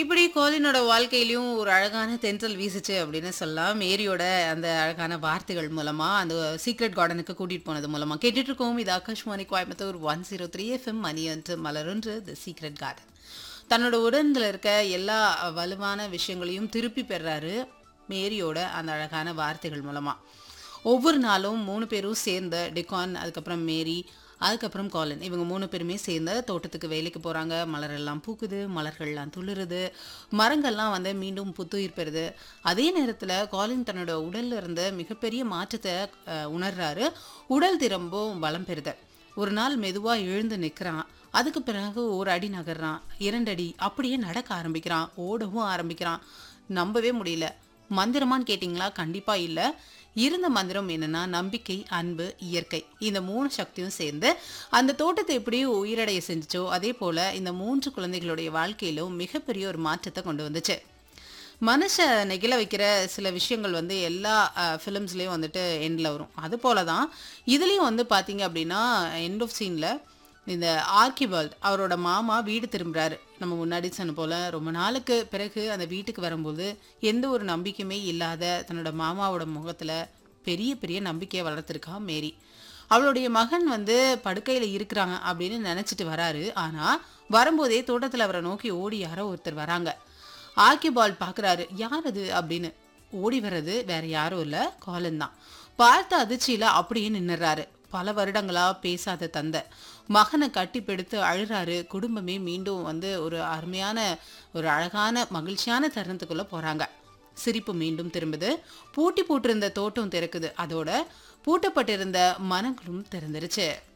இப்படி கோலினோட வாழ்க்கையிலயும் ஒரு அழகான தென்றல் வீசுச்சு அப்படின்னு சொல்லலாம் மேரியோட அந்த அழகான வார்த்தைகள் மூலமா அந்த சீக்ரெட் கார்டனுக்கு கூட்டிட்டு போனது மூலமா கேட்டுட்டு இருக்கோம் இது Akashvani Coimbatore one zero three FM மணி அன்று மலருன்று தி சீக்ரெட் கார்டன் தன்னோட உடம்புல இருக்க எல்லா வலுவான விஷயங்களையும் திருப்பி பெறாரு மேரியோட அந்த அழகான வார்த்தைகள் மூலமா ஒவ்வொரு நாளும் மூணு பேரும் சேர்ந்த டிகான் அதுக்கப்புறம் மேரி அதுக்கப்புறம் காலன் இவங்க மூணு பேருமே சேர்ந்து தோட்டத்துக்கு வேலைக்கு போகிறாங்க மலரெல்லாம் பூக்குது மலர்கள்லாம் துளிருது மரங்கள்லாம் வந்து மீண்டும் புத்துயிர் பெறுது அதே நேரத்தில் காலின் தன்னோட உடல்ல இருந்த மிகப்பெரிய மாற்றத்தை அஹ், உணர்றாரு உடல் திரும்பவும் பலம் பெறுது ஒரு நாள் மெதுவாக எழுந்து நிற்கிறான் அதுக்கு பிறகு ஒரு அடி நகர்றான் இரண்டு அடி அப்படியே நடக்க ஆரம்பிக்கிறான் ஓடவும் ஆரம்பிக்கிறான் நம்பவே முடியல மந்திரமான்னு கேட்டிங்களா கண்டிப்பா இல்ல இருந்த மந்திரம் என்னன்னா நம்பிக்கை அன்பு இயற்கை இந்த மூணு சக்தியும் சேர்ந்து அந்த தோட்டத்தை எப்படி உயிரடைய செஞ்சுச்சோ அதே போல இந்த மூன்று குழந்தைகளுடைய வாழ்க்கையிலும் மிகப்பெரிய ஒரு மாற்றத்தை கொண்டு வந்துச்சு மனுஷ நெகிழ வைக்கிற சில விஷயங்கள் வந்து எல்லா ஃபிலிம்ஸ்லேயும் வந்துட்டு எண்டில் வரும் அது போல தான் இதுலேயும் வந்து பார்த்தீங்க அப்படின்னா எண்ட் ஆஃப் சீனில் இந்த ஆர்கிபால்ட் அவரோட மாமா வீடு திரும்புறாரு நம்ம முன்னாடி சொன்ன போல ரொம்ப நாளுக்கு பிறகு அந்த வீட்டுக்கு வரும்போது எந்த ஒரு நம்பிக்கையுமே இல்லாத தன்னோட மாமாவோட முகத்துல பெரிய பெரிய நம்பிக்கையை வளர்த்துருக்கா மேரி அவளுடைய மகன் வந்து படுக்கையில இருக்கிறாங்க அப்படின்னு நினைச்சிட்டு வராரு ஆனா வரும்போதே தோட்டத்துல அவரை நோக்கி ஓடி யாரோ ஒருத்தர் வராங்க ஆர்கிபால் பார்க்கறாரு யார் அது அப்படின்னு ஓடி வர்றது வேற யாரும் இல்ல காலன் தான் பார்த்த அதிர்ச்சியில அப்படியே நின்னுறாரு பல வருடங்களா பேசாத தந்தை மகனை கட்டி பிடித்து அழுறாரு குடும்பமே மீண்டும் வந்து ஒரு அருமையான ஒரு அழகான மகிழ்ச்சியான தருணத்துக்குள்ள போறாங்க சிரிப்பு மீண்டும் திரும்புது பூட்டி போட்டிருந்த தோட்டம் திறக்குது அதோட பூட்டப்பட்டிருந்த மனங்களும் திறந்துருச்சு